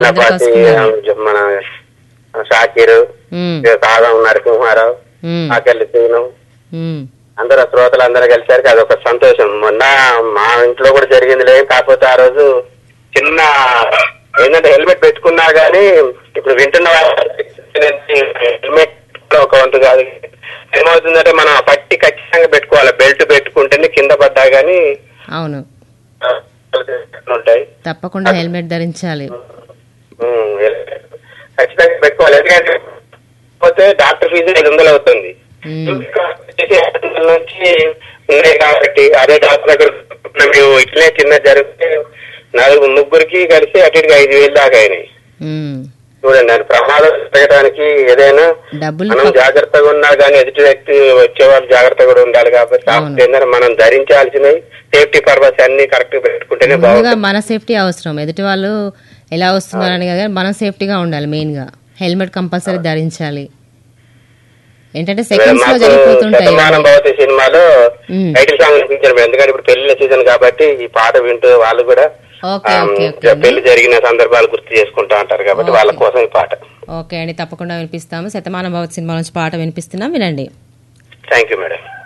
అందరు చిన్నపాటి కలుసుకున్నారు మన షాకీరు ఉమ్, కాదం నరసింహారావు ఉమ్, ఆకెళ్ళి సీను ఉమ్, అందరూ శ్రోతలు అందరూ కలిసారు అదొక సంతోషం మొన్న మా ఇంట్లో కూడా జరిగింది లేదు కాకపోతే ఆ రోజు చిన్న ఏంటంటే హెల్మెట్ పెట్టుకున్నా గానీ ఇప్పుడు వింటున్న హెల్మెట్ కూడా ఒక వంతు కాదు ఏమవుతుందంటే మనం ఆ పట్టి ఖచ్చితంగా పెట్టుకోవాలి బెల్ట్ పెట్టుకుంటేనే కింద పడ్డా గానీ అవును ఆ, ఉంటాయి తప్పకుండా హెల్మెట్ ధరించాలి ఉమ్, ఖచ్చితంగా పెట్టుకోవాలి ఎందుకంటే పోతే డాక్టర్ ఫీజు ఐదు వందలు అవుతుంది ఉమ్, చేసే హాస్పిటల్ నుంచి ఉన్నాయి కాబట్టి అదే డాక్టర్ దగ్గర మేము ఇట్లే చిన్న జరిగితే నలుగురు ముగ్గురికి కలిసి అటు ఇటుగా ఐదు వేలు దాకా అయినాయి ఉమ్. చూడండి అది ప్రమాదం జరగడానికి ఏదైనా డబ్బులు మనం జాగ్రత్తగా ఉన్నా కానీ ఎదుటి వ్యక్తి వచ్చే వాళ్ళు జాగ్రత్తగా కూడా ఉండాలి కాబట్టి కాకపోతే ఏంటంటే మనం ధరించాల్సినవి సేఫ్టీ పర్పస్ అన్ని కరెక్ట్ పెట్టుకుంటేనే ముందుగా బాగుంటుంది మన సేఫ్టీ అవసరం ఎదుటి వాళ్ళు ఎలా వస్తున్నారని కదా మనం సేఫ్టీగా ఉండాలి మెయిన్ గా హెల్మెట్ కంపల్సరీ ధరించాలి ఏంటంటే సెకండ్స్ లో మాకు జరిగిపోతుంటాయి శతమానం భవతి సినిమాలో ఉమ్. టైటిల్ సాంగ్ వినిపించారు ఎందుకంటే ఇప్పుడు పెళ్లిళ్ళ సీజన్ కాబట్టి ఈ పాట వింటూ వాళ్ళు కూడా ఓకే ఆ, ఓకే ఓకే పెళ్లి జరిగిన సందర్భాలు గుర్తు చేసుకుంటా అంటారు కాబట్టి వాళ్ళ ఓకే. కోసం ఈ పాట ఓకే అండి తప్పకుండా వినిపిస్తాము శతమానం భవత్ సినిమా నుంచి పాట వినిపిస్తున్నాం వినండి థ్యాంక్ యూ మేడం